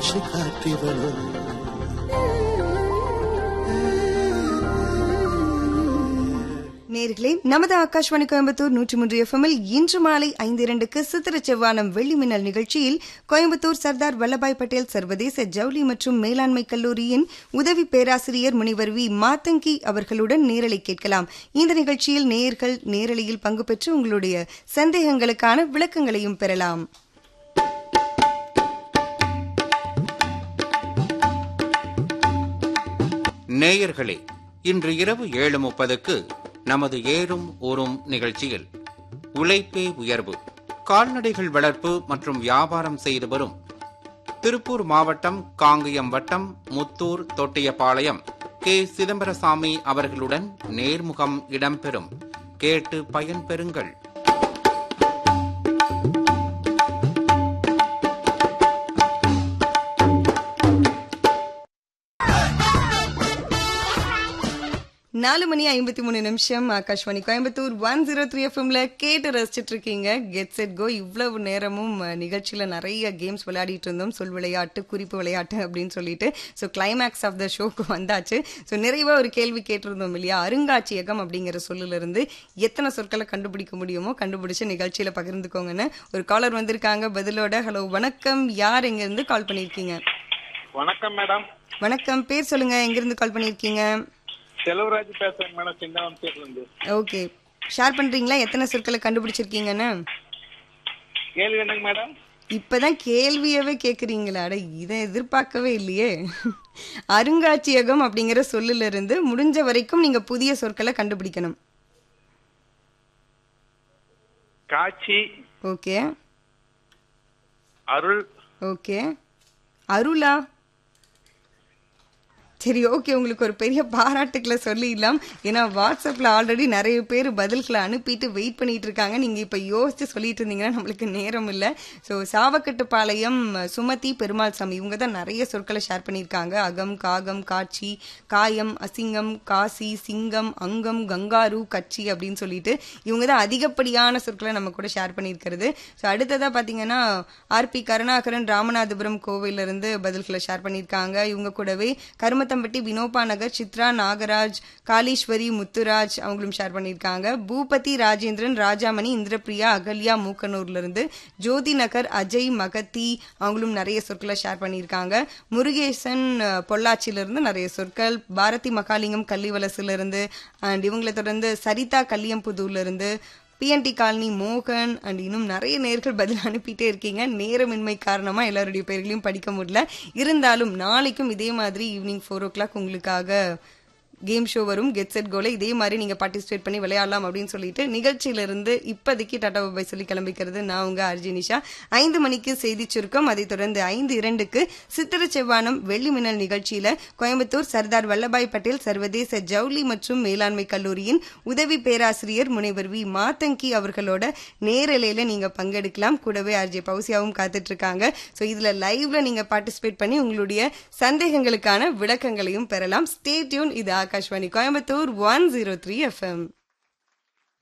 மூச்சு காற்றிவளோ நேர்களே நமது ஆகாஷ்வாணி கோயம்புத்தூர் நூற்றி மூன்று எஃப்எம்மில் இன்று மாலை ஐந்து இரண்டுக்கு சித்திர செவ்வானம் வெள்ளி மின்னல் நிகழ்ச்சியில் கோயம்புத்தூர் சர்தார் வல்லபாய் பட்டேல் சர்வதேச ஜவுளி மற்றும் மேலாண்மை கல்லூரியின் உதவி பேராசிரியர் முனைவர் வி மாத்தங்கி அவர்களுடன் நேரலை கேட்கலாம் இந்த நிகழ்ச்சியில் நேயர்கள் நேரலையில் பங்கு பெற்று உங்களுடைய சந்தேகங்களுக்கான விளக்கங்களையும் பெறலாம் நேயர்களே இன்று இரவு ஏழு முப்பதுக்கு நமது ஏறும் ஊரும் நிகழ்ச்சியில் உழைப்பே உயர்வு கால்நடைகள் வளர்ப்பு மற்றும் வியாபாரம் செய்து வரும் திருப்பூர் மாவட்டம் காங்கயம் வட்டம் முத்தூர் தொட்டியபாளையம் கே சிதம்பரசாமி அவர்களுடன் நேர்முகம் இடம்பெறும் கேட்டு பயன்பெறுங்கள் நாலு மணி ஐம்பத்தி மூணு நிமிஷம் Akashvani Coimbatore one zero three எஃப்எம்ல கேட்டு ரசிச்சிட்டு இருக்கீங்க கெட் செட் கோ இவ்வளவு நேரமும் அஹ், நிகழ்ச்சியில நிறைய கேம்ஸ் விளையாடிட்டு இருந்தோம் சொல் விளையாட்டு குறிப்பு விளையாட்டு அப்படின்னு சொல்லிட்டு ஸோ கிளைமேக்ஸ் ஆஃப் த ஷோக்கு வந்தாச்சு ஸோ நிறைவா ஒரு கேள்வி கேட்டிருந்தோம் இல்லையா அருங்காட்சியகம் அப்படிங்கிற சொல்லுல இருந்து எத்தனை சொற்களை கண்டுபிடிக்க முடியுமோ கண்டுபிடிச்சு நிகழ்ச்சியில பகிர்ந்துக்கோங்கன்னு ஒரு காலர் வந்திருக்காங்க பதிலோட ஹலோ வணக்கம் யார் எங்க இருந்து கால் பண்ணிருக்கீங்க வணக்கம் மேடம் வணக்கம் பேர் சொல்லுங்க எங்க இருந்து கால் பண்ணிருக்கீங்க செலவராஜ் பேசுறேன் மேடம் சின்னவம்சேர்ல இருந்து ஓகே ஷேர் பண்றீங்களா எத்தனை சொற்களை கண்டுபிடிச்சிருக்கீங்கன்னு கேள்வி என்னங்க மேடம் இப்பதான் கேள்வியவே கேக்குறீங்களா அட இதை எதிர்பார்க்கவே இல்லையே அருங்காட்சியகம் அப்படிங்கிற சொல்லுல இருந்து முடிஞ்ச வரைக்கும் நீங்க புதிய சொற்களை கண்டுபிடிக்கணும் காட்சி ஓகே அருள் ஓகே அருளா சரி ஓகே உங்களுக்கு ஒரு பெரிய பாராட்டுக்களை சொல்லிடலாம் ஏன்னா வாட்ஸ்அப்ல ஆல்ரெடி நிறைய பேர் பதில்களை அனுப்பிட்டு வெயிட் பண்ணிட்டு இருக்காங்க நீங்க இப்ப யோசிச்சு சொல்லிட்டு இருந்தீங்கன்னா நம்மளுக்கு நேரம் இல்லை ஸோ சாவக்கட்டுப்பாளையம் சுமதி பெருமாள் சாமி இவங்க தான் நிறைய சொற்களை ஷேர் பண்ணியிருக்காங்க அகம் காகம் காட்சி காயம் அசிங்கம் காசி சிங்கம் அங்கம் கங்காரு கட்சி அப்படின்னு சொல்லிட்டு இவங்க தான் அதிகப்படியான சொற்களை நம்ம கூட ஷேர் பண்ணியிருக்கிறது ஸோ அடுத்ததா பாத்தீங்கன்னா ஆர்பி கருணாகரன் ராமநாதபுரம் கோவில்ல இருந்து பதில்களை ஷேர் பண்ணியிருக்காங்க இவங்க கூடவே கருமத்தம்பட்டி வினோபா நகர் சித்ரா நாகராஜ் காளீஸ்வரி முத்துராஜ் அவங்களும் ஷேர் பண்ணியிருக்காங்க பூபதி ராஜேந்திரன் ராஜாமணி இந்திரபிரியா அகல்யா மூக்கனூர்ல இருந்து ஜோதி நகர் அஜய் மகத்தி அவங்களும் நிறைய சொற்களை ஷேர் பண்ணியிருக்காங்க முருகேசன் அஹ், பொள்ளாச்சியில இருந்து நிறைய சொற்கள் பாரதி மகாலிங்கம் கள்ளிவலசுல இருந்து அண்ட் இவங்களை தொடர்ந்து சரிதா கல்லியம்புதூர்ல இருந்து பிஎன்டி காலனி மோகன் அண்ட் இன்னும் நிறைய நேர்கள் பதில் அனுப்பிட்டே இருக்கீங்க நேரமின்மை காரணமா எல்லாருடைய பேர்களையும் படிக்க முடியல இருந்தாலும் நாளைக்கும் இதே மாதிரி ஈவினிங் ஃபோர் ஓ கிளாக் உங்களுக்காக கேம் ஷோ வரும் கெட் செட் கோல இதே மாதிரி நீங்க பார்ட்டிசிபேட் பண்ணி விளையாடலாம் அப்படின்னு சொல்லிட்டு நிகழ்ச்சியில இருந்து இப்போதைக்கு டாடா பாய் சொல்லி கிளம்பிக்கிறது நான் உங்க அர்ஜி நிஷா ஐந்து மணிக்கு செய்தி சுருக்கம் அதைத் தொடர்ந்து ஐந்து இரண்டுக்கு சித்திர செவ்வானம் வெள்ளி மின்னல் நிகழ்ச்சியில கோயம்புத்தூர் சர்தார் வல்லபாய் பட்டேல் சர்வதேச ஜவுளி மற்றும் மேலாண்மை கல்லூரியின் உதவி பேராசிரியர் முனைவர் வி மாத்தங்கி அவர்களோட நேரலையில நீங்க பங்கெடுக்கலாம் கூடவே ஆர்ஜே பௌசியாவும் காத்துட்டு இருக்காங்க ஸோ இதுல லைவ்ல நீங்க பார்ட்டிசிபேட் பண்ணி உங்களுடைய சந்தேகங்களுக்கான விளக்கங்களையும் பெறலாம் ஸ்டே டியூன் இது Akashvani Coimbatore one zero three FM